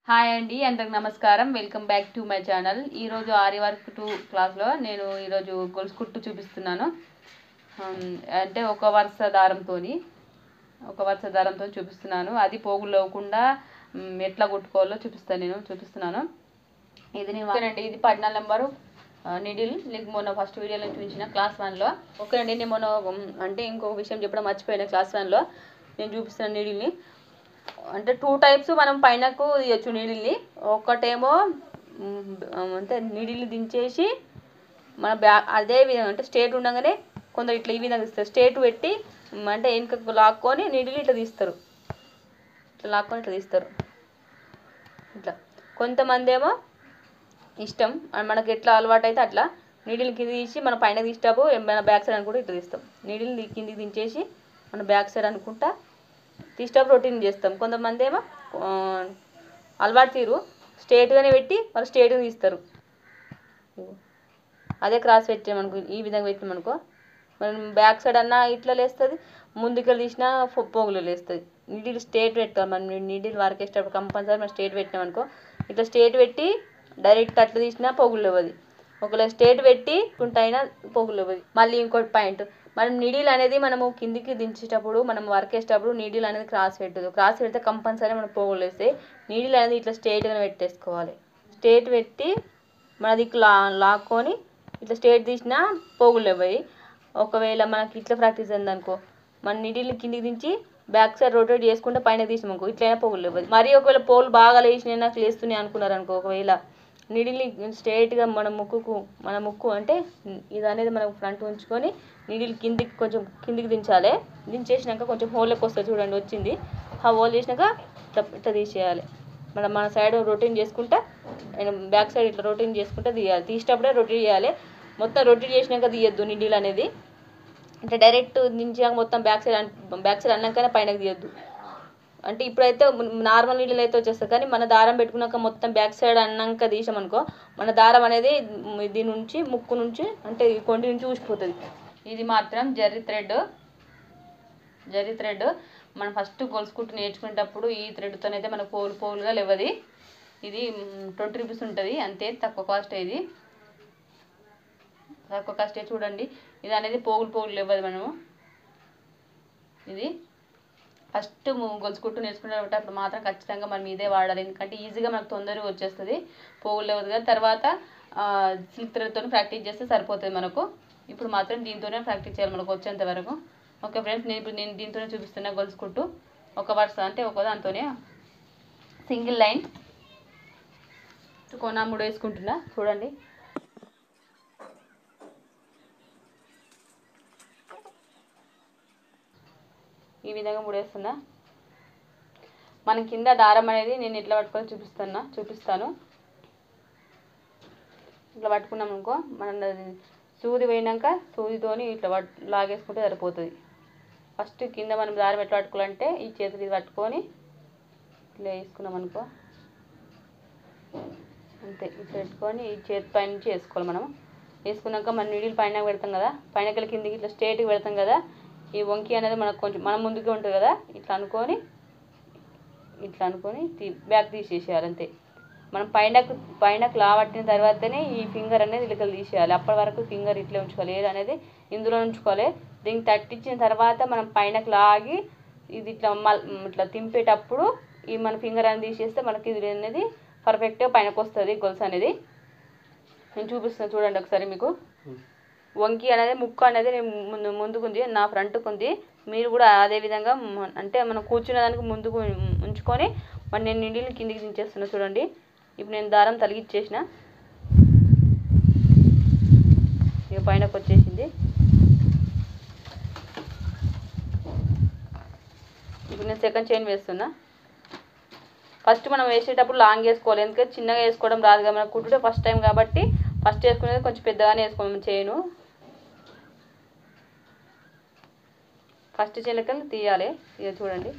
Hi అండి అందరికి నమస్కారం welcome back to my channel ఈరోజు ఆరి వర్క్ టూ క్లాస్లో నేను ఈరోజు గొలుసు కుట్టు చూపిస్తున్నాను ఉమ్, అంటే ఒక వరుస దారంతోని ఒక వరుస దారంతో చూపిస్తున్నాను అది పోగులు లేకుండా ఉమ్, ఎట్లా కుట్టుకోవాలో చూపిస్తాను నేను చూపిస్తున్నాను ఇది నేను ఓకేనండి ఇది పద్నాలుగు నెంబరు నిడిల్ నీకు మొన్న ఫస్ట్ వీడియోలో చూపించిన క్లాస్ వన్లో ఓకేనండి నేను మొన్న ఉమ్, అంటే ఇంకొక విషయం చెప్పడం మర్చిపోయినా క్లాస్ వన్లో నేను చూపిస్తున్న నీడిల్ని అంటే టూ టైప్స్ మనం పైనకు తీయచ్చు నీడిల్ని ఒకటేమో మ్, అంటే నీడిల్ని దించేసి మన బ్యా అదే విధంగా అంటే స్ట్రేట్ ఉండగానే కొందరు ఇట్లా ఈ విధంగా తీస్తారు స్ట్రేట్ పెట్టి మ్, అంటే వెనుకకు లాక్కొని నీడిల్ని ఇట్లా తీస్తారు ఇట్లా లాక్కొని ఇట్లా తీస్తారు ఇట్లా కొంతమంది ఏమో ఇష్టం ఆ మనకి ఎట్లా అలవాటు అయితే అట్లా నీడిల్ కింద తీసి మన పైన తీసేటప్పుడు మన బ్యాక్ సైడ్ అనుకుంటే ఇట్లా తీస్తాం నీడిల్ కిందికి దించేసి మన బ్యాక్ సైడ్ అనుకుంటా తీసేటప్పుడు రొటీన్ చేస్తాం కొంతమంది ఏమో ఆ, అలవాటు తీరు స్ట్రేట్గానే పెట్టి వాళ్ళు స్ట్రేట్గా తీస్తారు అదే క్రాస్ పెట్టామనుకో ఈ విధంగా పెట్టామనుకో మనం బ్యాక్ సైడ్ అన్నా ఇట్లా లేస్తుంది ముందుకు తీసినా ఫో- పోగులు లేస్తుంది నీడిల్ స్ట్రేట్ పెట్టాలి మనం నీడిల్ వరకు వేసేటప్పుడు కంపల్సరీ మనం స్ట్రేట్ పెట్టినామనుకో ఇట్లా స్ట్రేట్ పెట్టి డైరెక్ట్ అట్లా తీసినా పోగులు లేవది ఒకవేళ స్ట్రేట్ పెట్టి కుంటైనా పోగులు లేవది మళ్ళీ ఇంకోటి పాయింట్ మనం నీడిల్ అనేది మనము కిందికి దించేటప్పుడు మనం వర్క్ వేసేటప్పుడు నీడిల్ అనేది క్రాస్ పెట్టదు క్రాస్ పెడితే కంపల్సరీ మనం పోగులు వేస్తాయి నీడిల్ అనేది ఇట్లా స్ట్రేట్గా పెట్టేసుకోవాలి స్ట్రేట్ పెట్టి మన దిక్కు లా లాక్కొని ఇట్లా స్ట్రేట్ తీసినా పోగులు లేవాయి ఒకవేళ మనకి ఇట్లా ప్రాక్టీస్ అయిందనుకో మన నీడిల్ని కిందికి దించి బ్యాక్ సైడ్ రొటేట్ చేసుకుంటే పైన తీసినామనుకో ఇట్లయినా పోగులు లేవు మరి ఒకవేళ పోలు బాగా లేచినాయి నాకు లేస్తున్నాయి అనుకున్నారు అనుకో ఒకవేళ నీడిల్ని స్ట్రైట్గా మన ముక్కుకు మన ముక్కు అంటే ఇది అనేది మనం ఫ్రంట్ ఉంచుకొని నీడిల్ కిందికి కొంచెం కిందికి దించాలి దించేసినాక కొంచెం హోల్లోకి వస్తుంది చూడండి వచ్చింది ఆ హోల్ చేసినాక ఇట్లా ఇట్లా తీసేయాలి మన మన సైడ్ రొటీన్ చేసుకుంటా బ్యాక్ సైడ్ ఇట్లా రొటీన్ చేసుకుంటే తీయాలి తీసేటప్పుడే రొటీన్ చేయాలి మొత్తం రొటీన్ చేసినాక తీయద్దు నీడిల్ అనేది అంటే డైరెక్ట్ దించాక మొత్తం బ్యాక్ సైడ్ అన్- బ్యాక్ సైడ్ అన్నాకనే పైనకి తీయద్దు అంటే ఇప్పుడైతే నార్మల్ నీళ్ళు అయితే వచ్చేస్తుంది కానీ మన దారం పెట్టుకున్నాక మొత్తం బ్యాక్ సైడ్ అన్నాక తీసామనుకో మన దారం అనేది మ్, దీని నుంచి ముక్కు నుంచి అంటే ఈ కొండి నుంచి ఊసిపోతుంది ఇది మాత్రం జర్రీ థ్రెడ్ జరీ థ్రెడ్ మనం ఫస్ట్ గొలుసుకుంటూ నేర్చుకునేటప్పుడు ఈ థ్రెడ్తోనైతే మనకు పోలు పోలుగా లేవది ఇది ట్వంటీ రూపీస్ ఉంటుంది అంతే తక్కువ కాస్ట్ ఇది తక్కువ కాస్టే చూడండి ఇది అనేది పోగులు పోగులు లేవదు మనము ఇది ఫస్ట్ గొలుసుకుంటూ నేర్చుకునేటప్పుడు మాత్రం ఖచ్చితంగా మనం ఇదే వాడాలి ఎందుకంటే ఈజీగా మనకు తొందరగా వచ్చేస్తుంది పోగులు లేవదు కానీ తర్వాత సిల్క్ థ్రెడ్తో ప్రాక్టీస్ చేస్తే సరిపోతుంది మనకు ఇప్పుడు మాత్రం దీంతోనే ప్రాక్టీస్ చేయాలి మనకు వచ్చేంత వరకు ఓకే ఫ్రెండ్స్ నేను ఇప్పుడు నేను దీంతోనే చూపిస్తున్నా గొలుసుకుంటూ ఒక వరుస అంటే ఒక దాంతోనే సింగిల్ లైన్ కొన మూడు వేసుకుంటున్నా చూడండి ఈ విధంగా ముడేస్తున్నా మన కింద దారం అనేది నేను ఎట్లా పట్టుకొని చూపిస్తున్నా చూపిస్తాను ఇట్లా పట్టుకున్నాం అనుకో మన సూది పోయినాక సూదితోని ఇట్లా పట్ లాగేసుకుంటే సరిపోతుంది ఫస్ట్ కింద మనం దారం ఎట్లా పట్టుకోవాలంటే ఈ చేతులు ఇది పట్టుకొని ఇట్లా వేసుకున్నాం అనుకో అంతే ఇట్లా పెట్టుకొని ఈ చేతి పైన నుంచి వేసుకోవాలి మనం వేసుకున్నాక మన నీడిల్ పైన పెడతాం కదా పైన కిందికి ఇట్లా స్ట్రేట్గా పెడతాం కదా ఈ వంకి అనేది మనకు కొంచెం మన ముందుకే ఉంటుంది కదా ఇట్లా అనుకొని ఇట్లా అనుకొని తీ బ్యాక్ తీసేసేయాలి అంతే మనం పైన పైన క్లా పట్టిన తర్వాతనే ఈ ఫింగర్ అనేది ఇట్లా తీసేయాలి అప్పటి వరకు ఫింగర్ ఇట్లా ఉంచుకోవాలి ఏది అనేది ఇందులో ఉంచుకోవాలి దీనికి తట్టించిన తర్వాత మనం పైనకి లాగి ఇది ఇట్లా మల్ ఇట్లా తింపేటప్పుడు ఈ మన ఫింగర్ అనేది తీసేస్తే మనకి ఇది అనేది పర్ఫెక్ట్గా పైనకి వస్తుంది గొలుసు అనేది నేను చూపిస్తాను చూడండి ఒకసారి మీకు వంకి అనేది ముక్కు అనేది నేను ముందు ముందుకుంది నా ఫ్రంట్కు ఉంది మీరు కూడా అదే విధంగా మ- అంటే మనం కూర్చునే దానికి ముందుకు ఉంచుకొని మరి నేను నిండిని కిందికి దించేస్తున్నా చూడండి ఇప్పుడు నేను దారం తలిగిచ్చేసిన ఇక పైనకి వచ్చేసింది ఇప్పుడు నేను సెకండ్ చైన్ వేస్తున్నా ఫస్ట్ మనం వేసేటప్పుడు లాంగ్ వేసుకోవాలి ఎందుకంటే చిన్నగా వేసుకోవడం రాదు కదా మనకు కుట్టుడే ఫస్ట్ టైం కాబట్టి ఫస్ట్ వేసుకునేది కొంచెం పెద్దగానే వేసుకోవాలి చైను ఫస్ట్ చిలకలు తీయాలి ఇక చూడండి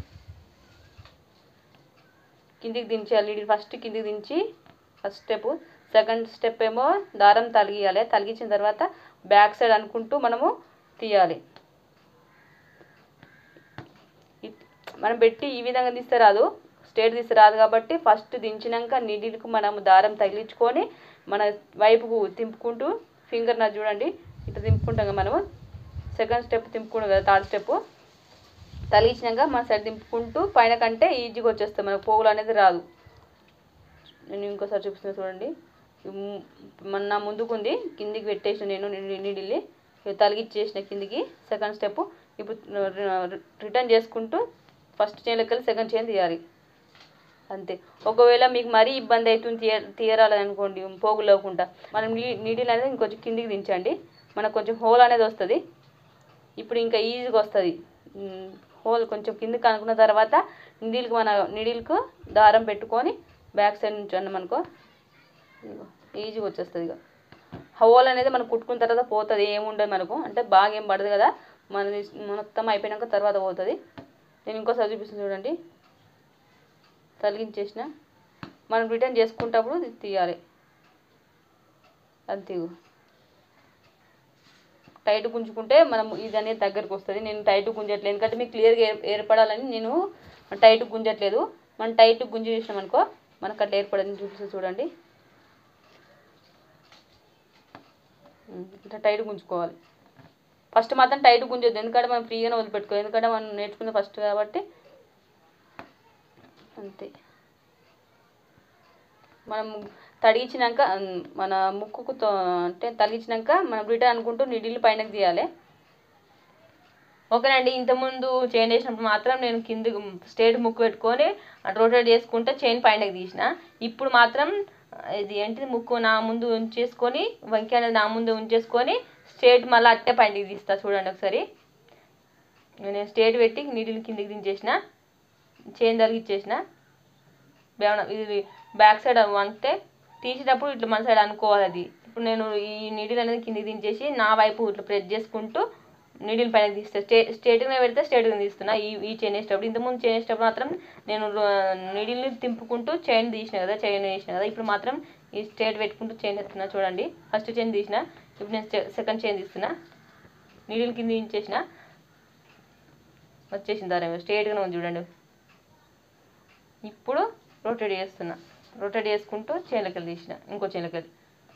కిందికి దించాలి ఇది ఫస్ట్ కిందికి దించి ఫస్ట్ స్టెప్ సెకండ్ స్టెప్ ఏమో దారం తలిగియాలి తలిగించిన తర్వాత బ్యాక్ సైడ్ అనుకుంటూ మనము తీయాలి ఇట్- మనం పెట్టి ఈ విధంగా తీస్తే రాదు స్ట్రేట్ తీసి రాదు కాబట్టి ఫస్ట్ దించినాక నీడిల్కు మనం దారం తగిలించుకొని మన వైపుకు తింపుకుంటూ ఫింగర్ నా చూడండి ఇట్లా తింపుకుంటాం కదా మనము సెకండ్ స్టెప్ తింపుకుంటాం కదా థర్డ్ స్టెప్ తగిలించినాక మన సైడ్ తింపుకుంటూ పైన కంటే ఈజీగా వచ్చేస్తాం మనకు పోగులు అనేది రాదు నేను ఇంకోసారి చూపిస్తున్నా చూడండి ఈ ము- మన నా ముందుకు ఉంది కిందికి పెట్టేసిన నేను నీడిల్ని తలిగిచ్చేసిన కిందికి సెకండ్ స్టెప్ ఇప్పుడు రి- రిటర్న్ చేసుకుంటూ ఫస్ట్ చైన్ లెక్కలు సెకండ్ చైన్ తీయాలి అంతే ఒకవేళ మీకు మరీ ఇబ్బంది అవుతుంది తీయ తీయరాలి అనుకోండి పోగు లేకుండా మనం నీ నీడిల్ అనేది ఇంకొంచెం కిందికి దించండి మనకు కొంచెం హోల్ అనేది వస్తుంది ఇప్పుడు ఇంకా ఈజీగా వస్తుంది హోల్ కొంచెం కిందికి అనుకున్న తర్వాత నీడిల్కి మన నీడిల్కు దారం పెట్టుకొని బ్యాక్ సైడ్ నుంచి అన్నామనుకో ఇదిగో ఈజీగా వచ్చేస్తుంది ఇక హోల్ అనేది మనం కుట్టుకున్న తర్వాత పోతుంది ఏముండదు మనకు అంటే బాగా ఏం పడదు కదా మనది మొత్తం అయిపోయినాక తర్వాత పోతుంది నేను ఇంకోసారి చూపిస్తాను చూడండి తొలగించేసిన మనం రిటర్న్ చేసుకుంటప్పుడు ఇది తీయాలి అంతే ఇగో. టైట్ గుంజుకుంటే మనం ఇది అనేది దగ్గరకు వస్తుంది నేను టైట్ గుంజట్లేదు ఎందుకంటే మీకు క్లియర్గా ఏర్ ఏర్పడాలని నేను టైట్ గుంజట్లేదు మనం టైట్ గుంజి చేసినాం అనుకో మనకు అట్లా ఏర్పడని చూపిస్తే చూడండి ఉమ్, ఇట్లా టైట్ గుంజుకోవాలి ఫస్ట్ మాత్రం టైట్ గుంజొద్దు ఎందుకంటే మనం ఫ్రీగానే వదిలిపెట్టుకోవాలి ఎందుకంటే మనం నేర్చుకుంది ఫస్ట్ కాబట్టి అంతే మనం తడిగించినాక ఉమ్, మన ముక్కుకు తో- అంటే తలిగించినాక మనం రిటర్న్ అనుకుంటూ నీడిల్ని పైనకి తీయాలి ఓకేనండి ఇంతకుముందు చైన్ వేసినప్పుడు మాత్రం నేను కింద స్ట్రేట్ ముక్కు పెట్టుకొని రొటేట్ చేసుకుంటే చైన్ పైనకి తీసిన ఇప్పుడు మాత్రం ఆ, ఇది ఏంటిది ముక్కు నా ముందు ఉంచేసుకొని వంకి అనేది నా ముందు ఉంచేసుకొని స్ట్రేట్ మళ్ళీ అట్టే పైనకి తీస్తా చూడండి ఒకసారి నేను స్ట్రేట్ పెట్టి నీడిల్ కిందికి దించేసిన చైన్ తలిగిచ్చేసిన బేవన ఇది బ్యాక్ సైడ్ అంటే తీసేటప్పుడు ఇట్లా మన సైడ్ అనుకోవాలి అది ఇప్పుడు నేను ఈ నీడిల్ అనేది కిందికి దించేసి నా వైపు ఇట్లా ప్రెస్ చేసుకుంటూ నీడిల్ పైన తీస్తే స్టే స్ట్రేట్గా పెడితే స్ట్రేట్గా తీస్తున్నా ఈ ఈ చైన్ వేసేటప్పుడు ఇంతకుముందు చైన్ వేసేటప్పుడు మాత్రం నేను నీడిల్ని తింపుకుంటూ చైన్ తీసిన కదా చైన్ వేసిన కదా ఇప్పుడు మాత్రం ఈ స్ట్రేట్ పెట్టుకుంటూ చైన్ వేస్తున్నా చూడండి ఫస్ట్ చైన్ తీసిన ఇప్పుడు నేను సెకండ్ చైన్ తీస్తున్నా నీడిల్ కింద దించేసిన వచ్చేసింది దారేమో స్ట్రేట్గానే ఉంది చూడండి ఇప్పుడు రొటేట్ చేస్తున్నా రొటేట్ చేసుకుంటూ చేనులకెళ్ళి తీసిన ఇంకో చేనులకెళ్ళి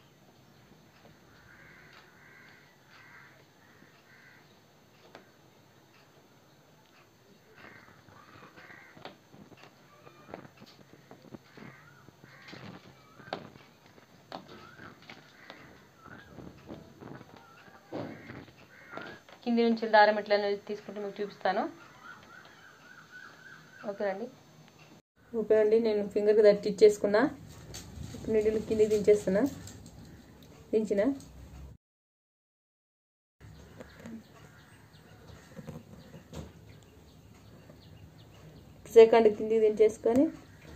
కింది నుంచి దారం ఎట్లా అనేది తీసుకుంటూ మీకు చూపిస్తాను ఓకేనండి ఓకే అండి నేను ఫింగర్కి దట్టి ఇచ్చేసుకున్నా ఇప్పుడు నీళ్ళు కిందికి దించేస్తున్నా దించిన సెకండ్ కిందికి దించేసుకొని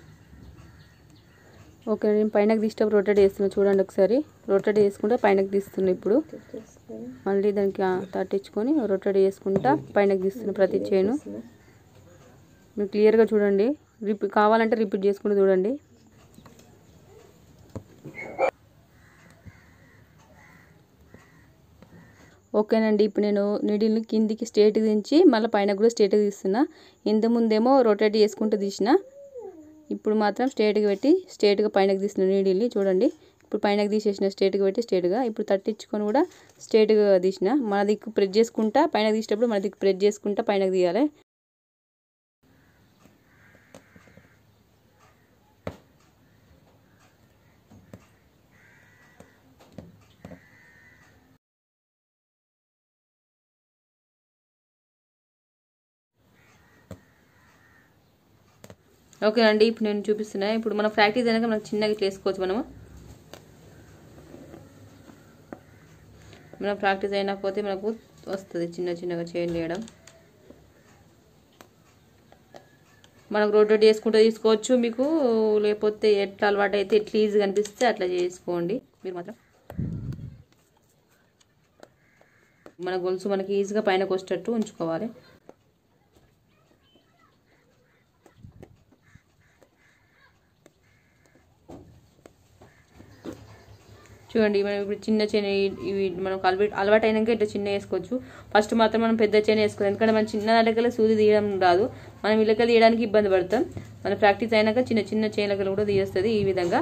ఓకే నేను పైనకి తీసేటప్పుడు రొటేట్ చేస్తున్నా చూడండి ఒకసారి రొటేట్ చేసుకుంటే పైనకి తీస్తున్నా ఇప్పుడు మళ్ళీ దానికి ఆ తట్టించుకొని రొటేట్ చేసుకుంటా పైనకి తీస్తున్నా ప్రతి చైను మీరు క్లియర్గా చూడండి రిపీట్ కావాలంటే రిపీట్ చేసుకుంటూ చూడండి ఓకేనండి ఇప్పుడు నేను నీడిల్ని కిందికి స్ట్రేట్గా దించి మళ్ళీ పైన కూడా స్ట్రేట్గా తీస్తున్నా ఇంతకుముందేమో రొటేట్ చేసుకుంటూ తీసిన ఇప్పుడు మాత్రం స్ట్రేట్గా పెట్టి స్ట్రేట్గా పైనకి తీసిన నీడిల్ని చూడండి ఇప్పుడు పైనకి తీసేసిన స్ట్రేట్గా పెట్టి స్ట్రేట్గా ఇప్పుడు తట్టించుకొని కూడా స్ట్రేట్గా తీసిన మన దిక్కు ప్రెస్ చేసుకుంటా పైనకి తీసేటప్పుడు మన దిక్కు ప్రెస్ చేసుకుంటా పైనకి తీయాలి ఓకే అండి ఇప్పుడు నేను చూపిస్తున్నా ఇప్పుడు మనం ప్రాక్టీస్ అయినాక మనకు చిన్నగా ఇట్లా వేసుకోవచ్చు మనము మనం ప్రాక్టీస్ అయినా పోతే మనకు వస్తుంది చిన్న చిన్నగా చేంజ్ చేయడం మనకు రొటేట్ చేసుకుంటూ తీసుకోవచ్చు మీకు లేకపోతే ఎట్లా అలవాటు అయితే ఎట్లా ఈజీగా అనిపిస్తే అట్లా చేసుకోండి మీరు మాత్రం మన గొలుసు మనకి ఈజీగా పైనకు వచ్చేటట్టు ఉంచుకోవాలి చూడండి మనం ఇప్పుడు చిన్న చైన్ ఇవి మనం అలవాటు అలవాటు అయినాక ఇట్లా చిన్న వేసుకోవచ్చు ఫస్ట్ మాత్రం మనం పెద్ద చైన్ వేసుకోవాలి ఎందుకంటే మనం చిన్న దాంట్లోకి సూది తీయడం రాదు మనం ఇళ్ళకెళ్ళి తీయడానికి ఇబ్బంది పడతాం మన ప్రాక్టీస్ అయినాక చిన్న చిన్న చైన్లకలు కూడా తీస్తుంది ఈ విధంగా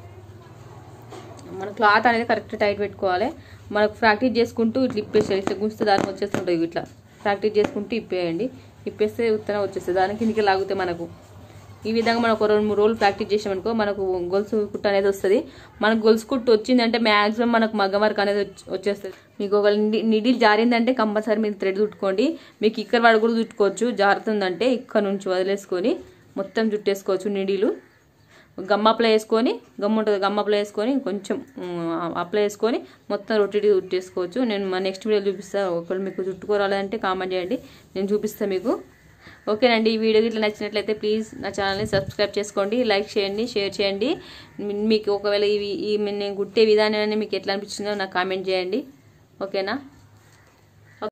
మన క్లాత్ అనేది కరెక్ట్ టైట్ పెట్టుకోవాలి మనకు ప్రాక్టీస్ చేసుకుంటూ ఇట్లా ఇప్పేసేయాలి ఇట్లా గుంజితే దానికి వచ్చేస్తుంటుంది ఇట్లా ప్రాక్టీస్ చేసుకుంటూ ఇప్పేయండి ఇప్పేస్తే ఉత్తరం వచ్చేస్తుంది దానికి కిందికి లాగితే మనకు ఈ విధంగా మనం ఒక రెండు మూడు రోజులు ప్రాక్టీస్ చేసామనుకో మనకు గొలుసు కుట్టు అనేది వస్తుంది మనకు గొలుసు కుట్టు వచ్చిందంటే మ్యాక్సిమం మనకు మగ్గం వర్క్ అనేది వచ్చి- వచ్చేస్తుంది మీకు ఒక నిడిల్ జారిందంటే కంపల్సరీ మీరు థ్రెడ్ చుట్టుకోండి మీకు ఇక్కడ వాడు కూడా చుట్టుకోవచ్చు జారుతుందంటే ఇక్కడ నుంచి వదిలేసుకొని మొత్తం చుట్టేసుకోవచ్చు నిడిలు గమ్ అప్లై చేసుకొని గమ్ ఉంటుంది గమ్ అప్లై చేసుకొని కొంచెం ఉమ్, అప్లై చేసుకొని మొత్తం రొట్టెడి చుట్టేసుకోవచ్చు నేను మా నెక్స్ట్ వీడియో చూపిస్తాను ఒకవేళ మీకు చుట్టుకోరాలంటే కామెంట్ చేయండి నేను చూపిస్తాను మీకు ఓకేనండి ఈ వీడియో ఇట్లా నచ్చినట్లయితే ప్లీజ్ నా ఛానల్ని సబ్స్క్రైబ్ చేసుకోండి లైక్ చేయండి షేర్ చేయండి మీ- మీకు ఒకవేళ ఇవి ఈ నేను కుట్టే విధానం మీకు ఎట్లా అనిపించిందో నాకు కామెంట్ చేయండి ఓకేనా